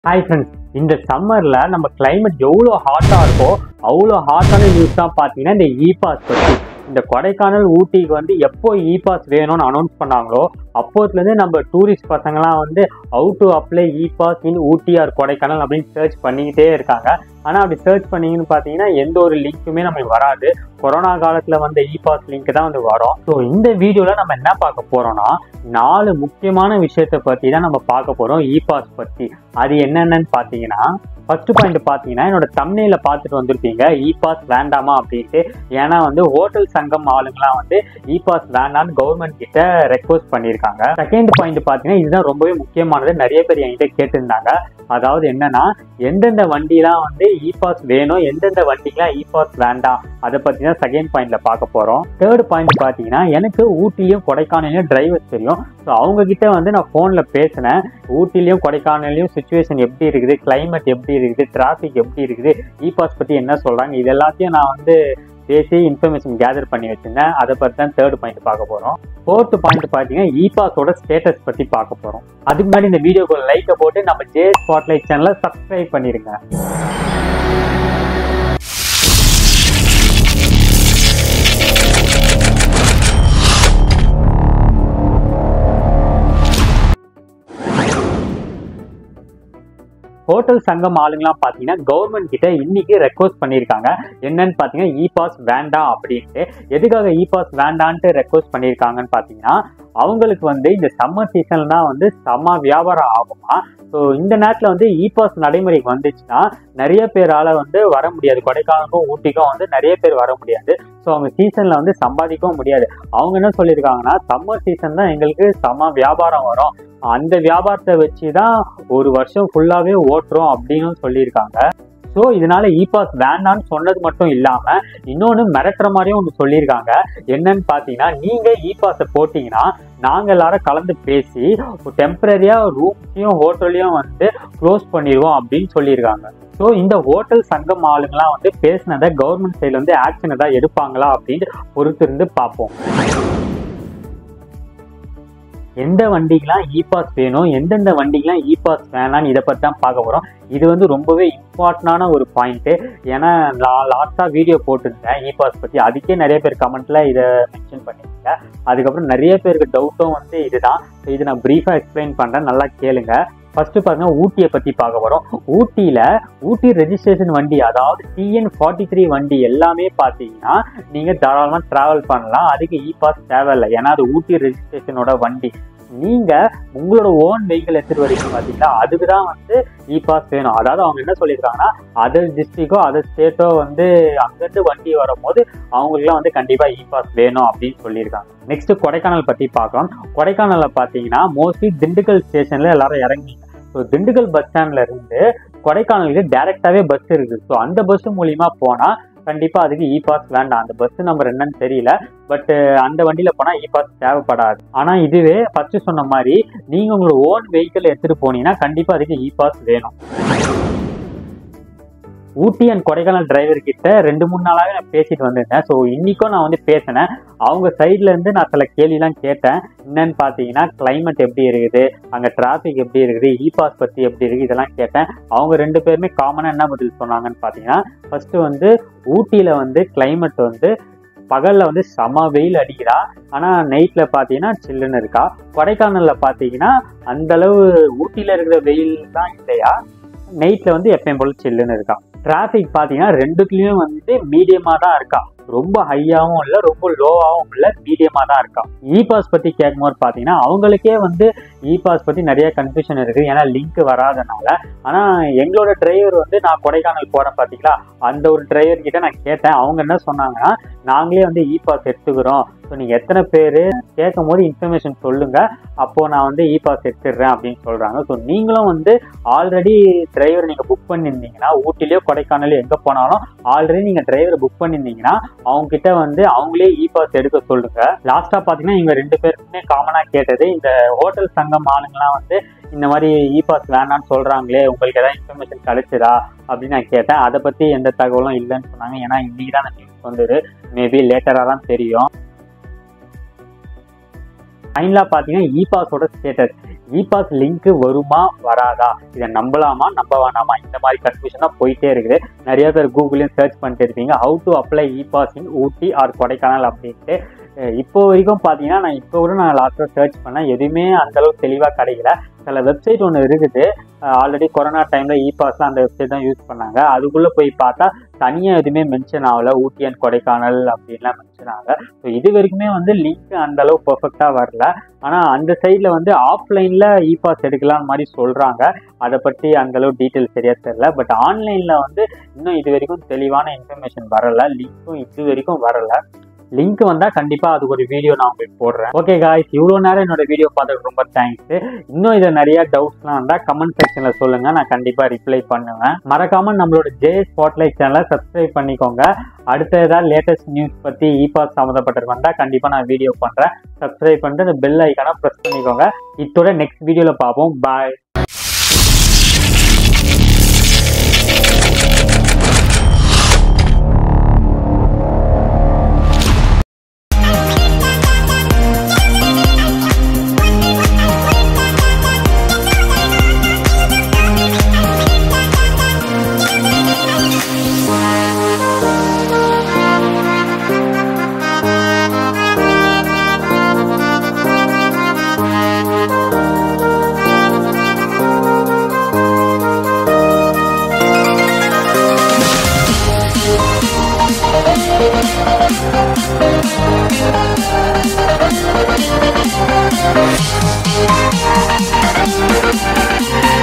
Hi friends இந்த சம்மர்ல நம்ம கிளைமேட் எவ்வளோ ஹாட்டாக இருக்கோ அவ்வளோ ஹாட்டான நியூஸ் தான் பார்த்தீங்கன்னா இந்த இ பாஸ் பற்றி இந்த கொடைக்கானல் ஊட்டிக்கு வந்து எப்போ இ பாஸ் வேணும்னு அனௌன்ஸ் பண்ணாங்களோ அப்போத்துலேருந்து நம்ம டூரிஸ்ட் பசங்களாம் வந்து out to apply E pass in Ooty or Kodaikanal அப்படின்னு சர்ச் பண்ணிக்கிட்டே இருக்காங்க ஆனால் அப்படி சர்ச் பண்ணீங்கன்னு பார்த்தீங்கன்னா எந்த ஒரு லிங்க்குமே நம்மளுக்கு வராது கொரோனா காலத்தில் வந்த இ பாஸ் லிங்க் தான் வந்து வரும் ஸோ இந்த வீடியோவில் நம்ம என்ன பார்க்க போகிறோம்னா நாலு முக்கியமான விஷயத்தை பற்றி தான் நம்ம பார்க்க போகிறோம் இ பாஸ் பற்றி அது என்னென்னு பார்த்தீங்கன்னா ஃபர்ஸ்ட் பாயிண்ட் பார்த்தீங்கன்னா என்னோட தம்னையில பார்த்துட்டு வந்திருப்பீங்க இ பாஸ் வேண்டாமா அப்படின்ட்டு ஏன்னா வந்து ஹோட்டல் சங்கம் ஆளுங்களாம் வந்து இ பாஸ் வேண்டாம்னு கவர்மெண்ட் கிட்ட ரெக்வஸ்ட் பண்ணியிருக்காங்க செகண்ட் பாயிண்ட் பார்த்தீங்கன்னா இதுதான் ரொம்பவே முக்கியமானது நிறைய பேர் என்கிட்ட கேட்டிருந்தாங்க அதாவது என்னன்னா எந்தெந்த வண்டிலாம் வந்து இ பாஸ் வேணும் எந்தெந்த வண்டிக்கெல்லாம் இ பாஸ் வேண்டாம் அதை பற்றி தான் செகண்ட் பாயிண்ட்ல பார்க்க போகிறோம் தேர்ட் பாயிண்ட் பார்த்தீங்கன்னா எனக்கு ஊட்டிலையும் கொடைக்கானலையும் டிரைவர்ஸ் தெரியும் ஸோ அவங்க கிட்ட வந்து நான் ஃபோனில் பேசினேன் ஊட்டிலையும் கொடைக்கானலையும் சுச்சுவேஷன் எப்படி இருக்குது கிளைமேட் எப்படி இருக்குது டிராஃபிக் எப்படி இருக்குது இ பாஸ் பற்றி என்ன சொல்கிறாங்க இது எல்லாத்தையும் நான் வந்து பேசி இன்ஃபர்மேஷன் கேதர் பண்ணி வச்சிருந்தேன் அதை பற்றி தான் தேர்ட் பாயிண்ட் பார்க்க போகிறோம் ஃபோர்த் பாயிண்ட் பார்த்தீங்கன்னா இ பாஸோட ஸ்டேட்டஸ் பற்றி பார்க்க போகிறோம் அதுக்கு முன்னாடி இந்த வீடியோக்கு ஒரு லைக்கை போட்டு நம்ம ஜே ஸ்பாட்லைட் சேனலை சப்ஸ்கிரைப் பண்ணிடுங்க ஹோட்டல் சங்கம் ஆளுங்களாம் பார்த்தீங்கன்னா கவர்மெண்ட் கிட்ட இன்னைக்கு ரெக்வஸ்ட் பண்ணியிருக்காங்க என்னன்னு பார்த்தீங்கன்னா இ பாஸ் வேண்டாம் அப்படின்ட்டு எதுக்காக இ பாஸ் வேண்டான்ட்டு ரெக்வஸ்ட் பண்ணியிருக்காங்கன்னு பார்த்தீங்கன்னா அவங்களுக்கு வந்து இந்த சம்மர் சீசன்ல தான் வந்து செம்ம வியாபாரம் ஆகுமா ஸோ இந்த நேரத்தில் வந்து இ பாஸ் நடைமுறைக்கு வந்துச்சுன்னா நிறைய பேரால வந்து வர முடியாது கொடைக்கானலுக்கும் ஊட்டிக்கும் வந்து நிறைய பேர் வர முடியாது ஸோ அவங்க சீசன்ல வந்து சம்பாதிக்கவும் முடியாது அவங்க என்ன சொல்லியிருக்காங்கன்னா சம்மர் சீசன் தான் எங்களுக்கு செம்ம வியாபாரம் வரும் அந்த வியாபாரத்தை வச்சு தான் ஒரு வருஷம் ஃபுல்லாகவே ஓட்டுறோம் அப்படின்னு சொல்லியிருக்காங்க ஸோ இதனால இ பாஸ் வேண்டான்னு சொன்னது மட்டும் இல்லாம இன்னொன்று மிரட்டுற மாதிரியும் ஒன்று சொல்லியிருக்காங்க என்னன்னு பார்த்தீங்கன்னா நீங்க இ பாஸை போட்டீங்கன்னா நாங்க எல்லாரும் கலந்து பேசி டெம்பரரியா ரூம்ஸையும் ஹோட்டலையும் வந்து க்ளோஸ் பண்ணிடுவோம் அப்படின்னு சொல்லியிருக்காங்க ஸோ இந்த ஹோட்டல் சங்கம் ஆளுங்களாம் வந்து பேசினதை கவர்மெண்ட் சைட்ல வந்து ஆக்ஷன் ஏதாவது எடுப்பாங்களா அப்படின்னு பொறுத்திருந்து பார்ப்போம் எந்த வண்டிக்கெலாம் இ பாஸ் வேணும் எந்தெந்த வண்டிக்கெலாம் இ பாஸ் வேணாம்னு இதை பற்றி தான் பார்க்க போகிறோம் இது வந்து ரொம்பவே இம்பார்ட்டண்டான ஒரு பாயிண்ட்டு ஏன்னா நான் லாஸ்ட்டாக வீடியோ போட்டிருந்தேன் இ பாஸ் பற்றி அதுக்கே நிறைய பேர் கமெண்ட்டில் இதை மென்ஷன் பண்ணியிருக்கீங்க அதுக்கப்புறம் நிறைய பேருக்கு டவுட்டும் வந்து இதுதான் ஸோ இது நான் ப்ரீஃபாக எக்ஸ்பிளைன் பண்ணுறேன் நல்லா கேளுங்க ஃபர்ஸ்ட் பாருங்க ஊட்டியை பத்தி பார்க்க போறோம் ஊட்டியில ஊட்டி ரெஜிஸ்ட்ரேஷன் வண்டி அதாவது டிஎன் ஃபார்ட்டி த்ரீ வண்டி எல்லாமே பார்த்தீங்கன்னா நீங்க தாராளமா டிராவல் பண்ணலாம் அதுக்கு இ பாஸ் தேவையில்லை ஏன்னா அது ஊட்டி ரெஜிஸ்ட்ரேஷனோட வண்டி நீங்க உங்களோட ஓன் வெஹிக்கிள் எடுத்துட்டு வரீங்க பாத்தீங்களா அதுக்கு தான் வந்து இ பாஸ் வேணும் அதாவது அவங்க என்ன சொல்லியிருக்காங்கன்னா அதர் டிஸ்ட்ரிக்டோ அதர் ஸ்டேட்டோ வந்து அங்கிருந்து வண்டி வரும்போது அவங்களுக்குலாம் வந்து கண்டிப்பா இ பாஸ் வேணும் அப்படின்னு சொல்லியிருக்காங்க நெக்ஸ்ட் கொடைக்கானல் பத்தி பார்க்கலாம் கொடைக்கானல்ல பாத்தீங்கன்னா மோஸ்ட்லி திண்டுக்கல் ஸ்டேஷன்ல எல்லாரும் இறங்கிங்க ஸோ திண்டுக்கல் பஸ் ஸ்டாண்ட்ல இருந்து கொடைக்கானலுக்கு டைரக்டாவே பஸ் இருக்குது ஸோ அந்த பஸ் மூலியமா போனா கண்டிப்பா அதுக்கு இ பாஸ் வேண்டாம் அந்த பஸ் நம்பர் என்னன்னு தெரியல பட் அந்த வண்டியில போனா இ பாஸ் தேவைப்படாது ஆனா இதுவே ஃபர்ஸ்ட் சொன்ன மாதிரி நீங்க உங்களோட ஓன் வெஹிக்கிள் எடுத்துட்டு போனீங்கன்னா கண்டிப்பா அதுக்கு இ பாஸ் வேணும் ஊட்டி அண்ட் கொடைக்கானல் டிரைவர் கிட்ட ரெண்டு மூணு நாளாவே நான் பேசிட்டு வந்திருந்தேன் ஸோ இன்னைக்கும் நான் வந்து பேசினேன் அவங்க சைட்ல இருந்து நான் சில கேள்விலாம் கேட்டேன் என்னன்னு பார்த்தீங்கன்னா கிளைமேட் எப்படி இருக்குது அங்கே டிராஃபிக் எப்படி இருக்குது இ பாஸ் பற்றி எப்படி இருக்குது இதெல்லாம் கேட்டேன் அவங்க ரெண்டு பேருமே காமனாக என்ன பதில் சொன்னாங்கன்னு பார்த்தீங்கன்னா ஃபர்ஸ்ட் வந்து ஊட்டியில் வந்து கிளைமேட் வந்து பகலில் வந்து செம வெயில் அடிக்கிறா ஆனால் நைட்டில் பார்த்தீங்கன்னா சில்லுன்னு இருக்கா கொடைக்கானலில் பார்த்தீங்கன்னா அந்த அளவு ஊட்டியில் இருக்கிற வெயில் தான் இல்லையா நைட்டில் வந்து எப்பயும் போல சில்லுன்னு இருக்கா டிராஃபிக் பார்த்தீங்கன்னா ரெண்டுத்துலேயும் வந்து மீடியமாக தான் இருக்கா ரொம்ப ஹையாகவும் இல்லை ரொம்ப லோவாகவும் இல்லை மீடியமாக தான் இருக்கா இ பாஸ் பற்றி கேட்கும்போது பார்த்தீங்கன்னா அவங்களுக்கே வந்து இ பாஸ் பற்றி நிறைய கன்ஃபியூஷன் இருக்குது ஏன்னா லிங்க் வராதனால ஆனால் எங்களோட டிரைவர் வந்து நான் கொடைக்கானல் போகிறேன் பார்த்தீங்களா அந்த ஒரு டிரைவர் கிட்ட நான் கேட்டேன் அவங்க என்ன சொன்னாங்கன்னா நாங்களே வந்து இ பாஸ் எடுத்துக்கிறோம் ஸோ நீங்கள் எத்தனை பேர் கேட்கும் போது இன்ஃபர்மேஷன் சொல்லுங்கள் அப்போது நான் வந்து இ பாஸ் எடுத்துடுறேன் அப்படின்னு சொல்கிறாங்க ஸோ நீங்களும் வந்து ஆல்ரெடி டிரைவர் நீங்கள் புக் பண்ணியிருந்தீங்கன்னா ஊட்டிலேயோ கொடைக்கானலையோ எங்கே போனாலும் ஆல்ரெடி நீங்கள் டிரைவரை புக் பண்ணியிருந்தீங்கன்னா அவங்க கிட்ட வந்து அவங்களே இ பாஸ் எடுக்க சொல்லுங்க லாஸ்டா பாத்தீங்கன்னா இவங்க ரெண்டு பேருக்குமே காமனா கேட்டது இந்த ஹோட்டல் சங்கம் ஆளுங்கலாம் வந்து இந்த மாதிரி இ பாஸ் வேணாம்னு சொல்றாங்களே உங்களுக்கு ஏதாவது இன்ஃபர்மேஷன் கிடைச்சதா அப்படின்னு நான் கேட்டேன் அதை பத்தி எந்த தகவலும் இல்லைன்னு சொன்னாங்க ஏன்னா இன்னைக்கு தான் அந்த நியூஸ் வந்தது மேபி லேட்டரா தான் தெரியும் ஃபைனலாக பார்த்தீங்கன்னா இ பாஸோட ஸ்டேட்டஸ் இ பாஸ் லிங்க் வருமா வராதா இதை நம்பலாமா நம்ப வேணாமா இந்த மாதிரி கன்ஃபியூஷன் தான் போயிட்டே இருக்குது நிறைய பேர் கூகுளையும் சர்ச் பண்ணிட்டு இருப்பீங்க how to apply E pass in Ooty or Kodaikanal அப்படின்ட்டு அஹ் இப்போ வரைக்கும் பார்த்தீங்கன்னா நான் இப்போ கூட நான் லாஸ்ட்டாக சர்ச் பண்ணேன் எதுவுமே அந்த அளவுக்கு தெளிவாக கிடைக்கல சில வெப்சைட் ஒன்று இருக்குது ஆல்ரெடி கொரோனா டைமில் இ பாஸ்லாம் அந்த வெப்சைட் தான் யூஸ் பண்ணாங்க அதுக்குள்ளே போய் பார்த்தா தனியாக எதுவுமே மென்ஷன் ஆகல ஊட்டி அண்ட் கொடைக்கானல் அப்படின்லாம் மென்ஷன் ஆகல ஸோ இது வரைக்குமே வந்து லிங்க் அந்த அளவு பர்ஃபெக்டாக வரல ஆனால் அந்த சைடில் வந்து ஆஃப்லைனில் இ பாஸ் எடுக்கலாம் மாதிரி சொல்கிறாங்க அதை பற்றி அந்த அளவு டீட்டெயில் சரியாக தெரியல பட் ஆன்லைனில் வந்து இன்னும் இது வரைக்கும் தெளிவான இன்ஃபர்மேஷன் வரல லிங்க்கும் இது வரைக்கும் வரல லிங்க் வந்தால் கண்டிப்பாக அதுக்கு ஒரு வீடியோ நான் உங்களுக்கு போடுறேன் ஓகே காய்ஸ் இவ்வளோ நேரம் என்னோட வீடியோ பார்த்ததுக்கு ரொம்ப தேங்க்ஸ் இன்னும் இதில் நிறைய டவுட்ஸ்லாம் வந்தால் கமெண்ட் செக்ஷனில் சொல்லுங்கள் நான் கண்டிப்பாக ரிப்ளை பண்ணுவேன் மறக்காமல் நம்மளோட ஜே ஸ்பாட்லைட் சேனலை சப்ஸ்கிரைப் பண்ணிக்கோங்க அடுத்த ஏதாவது லேட்டஸ்ட் நியூஸ் பற்றி இ பாஸ் சம்மந்தப்பட்டது வந்தால் கண்டிப்பாக நான் வீடியோ பண்ணுறேன் சப்ஸ்கிரைப் பண்ணிட்டு அந்த பெல் ஐக்கான ப்ரெஸ் பண்ணிக்கோங்க இதோட நெக்ஸ்ட் வீடியோவில் பார்ப்போம் பாய் Thank you.